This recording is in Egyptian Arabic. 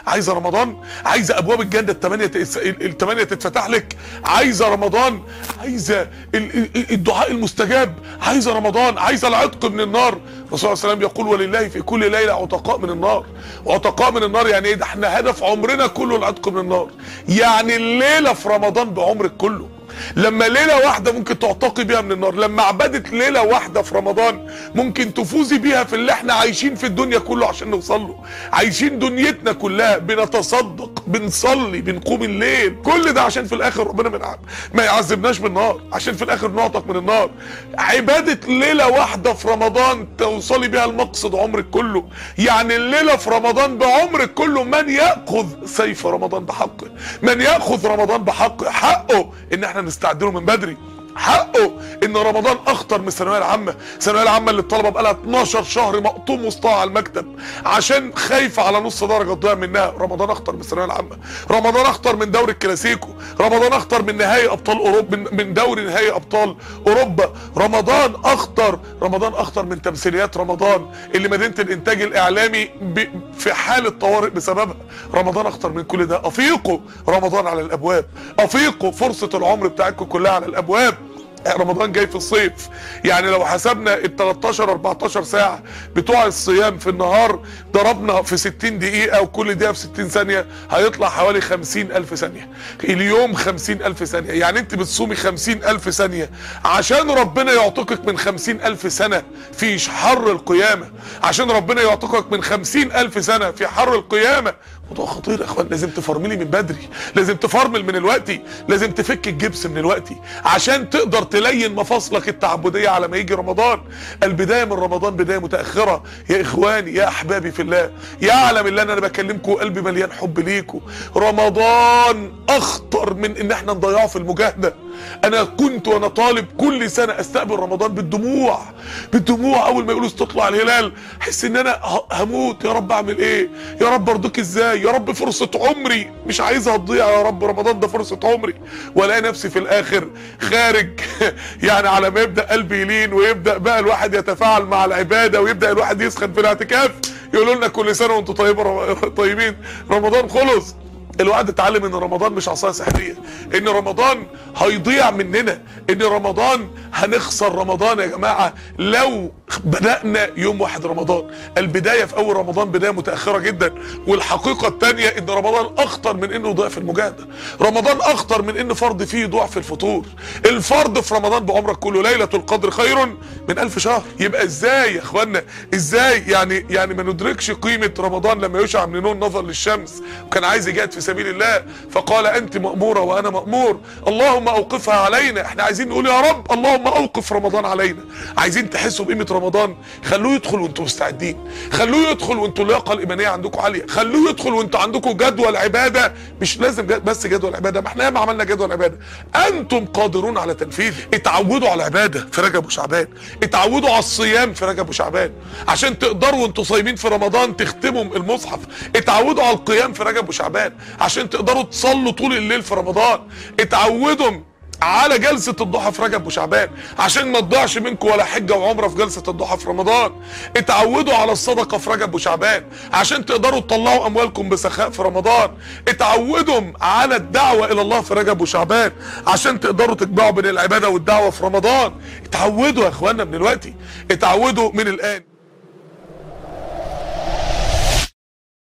عايزه رمضان عايزه ابواب الجنه الثمانيه الثمانيه تتفتح لك عايزه رمضان عايزه الدعاء المستجاب عايزه رمضان عايزه العتق من النار الرسول صلى الله عليه وسلم يقول ولله في كل ليله عتقاء من النار وعتقاء من النار يعني ايه ده احنا هدف عمرنا كله العتق من النار يعني الليله في رمضان بعمرك كله لما ليله واحده ممكن تعتقي بيها من النار لما عبدت ليله واحده في رمضان ممكن تفوزي بيها في اللي احنا عايشين في الدنيا كله عشان نوصل له عايشين دنيتنا كلها بنتصدق بنصلي بنقوم الليل كل ده عشان في الاخر ربنا من ما يعذبناش بالنار عشان في الاخر نعتق من النار عباده ليله واحده في رمضان توصلي بيها المقصد عمرك كله يعني الليله في رمضان بعمرك كله من ياخذ سيف رمضان بحقه من ياخذ رمضان بحقه حقه ان احنا نستعد له من بدري حقه ان رمضان اخطر من الثانويه العامه الثانويه العامه اللي الطلبه بقى لها 12 شهر مقطوم وسطها على المكتب عشان خايفه على نص درجه تضيع منها رمضان اخطر من الثانويه العامه رمضان اخطر من دوري الكلاسيكو رمضان اخطر من نهائي ابطال اوروبا من, من دوري نهائي ابطال اوروبا رمضان اخطر رمضان اخطر من تمثيليات رمضان اللي مدينه الانتاج الاعلامي في حاله طوارئ بسببها رمضان اخطر من كل ده افيقوا رمضان على الابواب افيقوا فرصه العمر بتاعتكم كلها على الابواب رمضان جاي في الصيف يعني لو حسبنا ال 13 14 ساعه بتوع الصيام في النهار ضربنا في 60 دقيقه وكل دقيقه في 60 ثانيه هيطلع حوالي 50 الف ثانيه اليوم 50 الف ثانيه يعني انت بتصومي 50 الف ثانيه عشان ربنا يعتقك من 50 الف سنه في حر القيامه عشان ربنا يعتقك من 50 الف سنه في حر القيامه موضوع خطير يا اخوان لازم تفرملي من بدري لازم تفرمل من الوقت لازم تفك الجبس من الوقت عشان تقدر تلين مفاصلك التعبديه على ما يجي رمضان البدايه من رمضان بدايه متاخره يا اخواني يا احبابي في الله يعلم اللي انا بكلمكم قلبي مليان حب ليكم رمضان اخطر من ان احنا نضيعه في المجاهده انا كنت وانا طالب كل سنه استقبل رمضان بالدموع بالدموع اول ما يقولوا تطلع الهلال احس ان انا هموت يا رب اعمل ايه يا رب ارضيك ازاي يا رب فرصه عمري مش عايزها تضيع يا رب رمضان ده فرصه عمري والاقي نفسي في الاخر خارج يعني على ما يبدا قلبي يلين ويبدا بقى الواحد يتفاعل مع العباده ويبدا الواحد يسخن في الاعتكاف يقولوا لنا كل سنه وانتم طيبين طيبين رمضان خلص الواحد اتعلم ان رمضان مش عصايه سحريه ان رمضان هيضيع مننا ان رمضان هنخسر رمضان يا جماعه لو بدانا يوم واحد رمضان البدايه في اول رمضان بدايه متاخره جدا والحقيقه الثانيه ان رمضان اخطر من انه يضيع في المجاهده رمضان اخطر من ان فرض فيه يضيع في الفطور الفرض في رمضان بعمرك كله ليله القدر خير من ألف شهر يبقى ازاي يا اخوانا ازاي يعني يعني ما ندركش قيمه رمضان لما يشع من نون نظر للشمس وكان عايز يجاهد في سبيل الله فقال انت مأمورة وانا مأمور اللهم اوقفها علينا احنا عايزين نقول يا رب اللهم اوقف رمضان علينا عايزين تحسوا بقيمة رمضان خلوه يدخل وانتم مستعدين خلوه يدخل وانتم اللياقة الايمانية عندكم عالية خلوه يدخل وانتم عندكم جدول عبادة مش لازم بس جدول عبادة ما احنا ياما عملنا جدول عبادة انتم قادرون على تنفيذه اتعودوا على العبادة في رجب وشعبان اتعودوا على الصيام في رجب وشعبان عشان تقدروا وانتم صايمين في رمضان تختموا المصحف اتعودوا على القيام في رجب وشعبان عشان تقدروا تصلوا طول الليل في رمضان اتعودوا على جلسة الضحى في رجب وشعبان عشان ما تضيعش منكم ولا حجة وعمرة في جلسة الضحى في رمضان اتعودوا على الصدقة في رجب وشعبان عشان تقدروا تطلعوا اموالكم بسخاء في رمضان اتعودوا على الدعوة الى الله في رجب وشعبان عشان تقدروا تجمعوا بين العبادة والدعوة في رمضان اتعودوا يا اخوانا من الوقت اتعودوا من الان